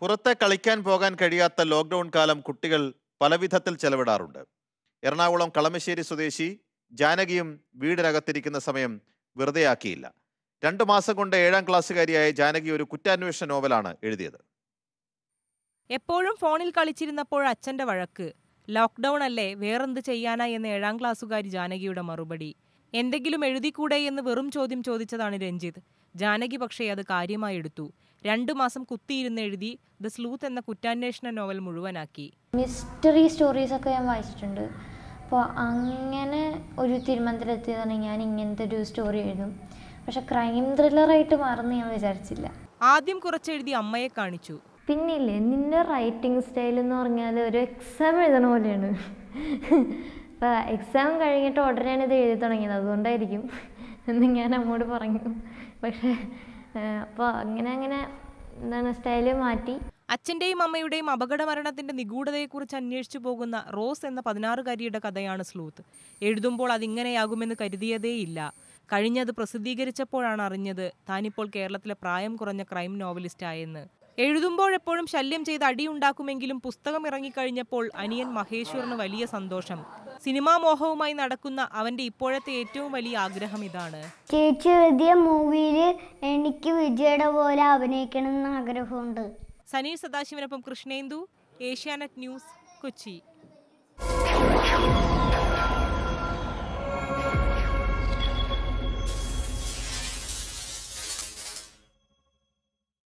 പുറത്തെ കളിക്കാൻ പോകാൻ കഴിയാത്ത ലോക്ക്ഡൌൺ കാലം കുട്ടികൾ പലവിധത്തിൽ ചെലവിടാറുണ്ട് എറണാകുളം കളമശ്ശേരി സ്വദേശി ജാനകിയും വീടിനകത്തിരിക്കുന്ന സമയം വെറുതെയാക്കിയില്ല രണ്ടു മാസം കൊണ്ട് ഏഴാം ക്ലാസ്സുകാരിയായ ജാനകി ഒരു കുറ്റാന്വേഷണ നോവലാണ് എഴുതിയത് എപ്പോഴും ഫോണിൽ കളിച്ചിരുന്നപ്പോൾ അച്ഛന്റെ വഴക്ക് ലോക്ക്ഡൌൺ അല്ലേ വേറെന്ത് ചെയ്യാനാ എന്ന് ഏഴാം ക്ലാസ്സുകാരി ജാനകിയുടെ മറുപടി എന്തെങ്കിലും എഴുതിക്കൂടെ എന്ന് വെറും ചോദ്യം ചോദിച്ചതാണ് രഞ്ജിത്ത് ജാനകി പക്ഷേ അത് കാര്യമായി എടുത്തു രണ്ടു മാസം കുത്തിയിരുന്ന് എഴുതി ദ സ്ലൂത്ത് എന്ന കുറ്റാന്വേഷണ നോവൽ മുഴുവനാക്കി മിസ്റ്ററി സ്റ്റോറീസൊക്കെ ഞാൻ വായിച്ചിട്ടുണ്ട് അപ്പോൾ അങ്ങനെ ഒരു തീരുമാനത്തിലെത്തിയതാണ് ഞാൻ ഇങ്ങനത്തെ ഒരു സ്റ്റോറി എഴുതും പക്ഷെ ക്രൈം ത്രില്ലറായിട്ട് മാറുമെന്ന് ഞാൻ വിചാരിച്ചില്ല ആദ്യം കുറച്ചെഴുതി അമ്മയെ കാണിച്ചു പിന്നെ ഇല്ലേ നിൻ്റെ റൈറ്റിംഗ് സ്റ്റൈൽ എന്ന് പറഞ്ഞാൽ ഒരു എക്സാം എഴുതണ പോലെയാണ് അപ്പോൾ എക്സാം കഴിഞ്ഞിട്ട് ഉടനെയാണ് ഇത് എഴുതി തുടങ്ങിയത് അതുകൊണ്ടായിരിക്കും എന്ന് ഞാൻ അമ്മോട് പറഞ്ഞു പക്ഷേ അപ്പോൾ അങ്ങനെ അങ്ങനെ എന്താണ് സ്റ്റൈല് മാറ്റി അച്ഛന്റെയും അമ്മയുടെയും അപകട മരണത്തിന്റെ നിഗൂഢതയെക്കുറിച്ച് അന്വേഷിച്ചു പോകുന്ന റോസ് എന്ന പതിനാറുകാരിയുടെ കഥയാണ് സ്ലൂത്ത് എഴുതുമ്പോൾ അതിങ്ങനെയാകുമെന്ന് കരുതിയതേയില്ല കഴിഞ്ഞത് പ്രസിദ്ധീകരിച്ചപ്പോഴാണ് അറിഞ്ഞത് താനിപ്പോൾ കേരളത്തിലെ പ്രായം കുറഞ്ഞ ക്രൈം നോവലിസ്റ്റ് ആയെന്ന് എഴുതുമ്പോഴെപ്പോഴും ശല്യം ചെയ്ത് അടിയുണ്ടാക്കുമെങ്കിലും പുസ്തകം ഇറങ്ങിക്കഴിഞ്ഞപ്പോൾ അനിയൻ മഹേശ്വറിന് വലിയ സന്തോഷം സിനിമാ മോഹവുമായി നടക്കുന്ന അവന്റെ ഇപ്പോഴത്തെ ഏറ്റവും വലിയ ആഗ്രഹം ഇതാണ് ചേച്ചി എഴുതിയ മൂവിയിൽ എനിക്ക് വിജയുടെ പോലെ അഭിനയിക്കണം എന്ന് ആഗ്രഹമുണ്ട് സനീർ സദാശിവനൊപ്പം കൃഷ്ണേന്ദു ഏഷ്യാനെറ്റ് ന്യൂസ് കൊച്ചി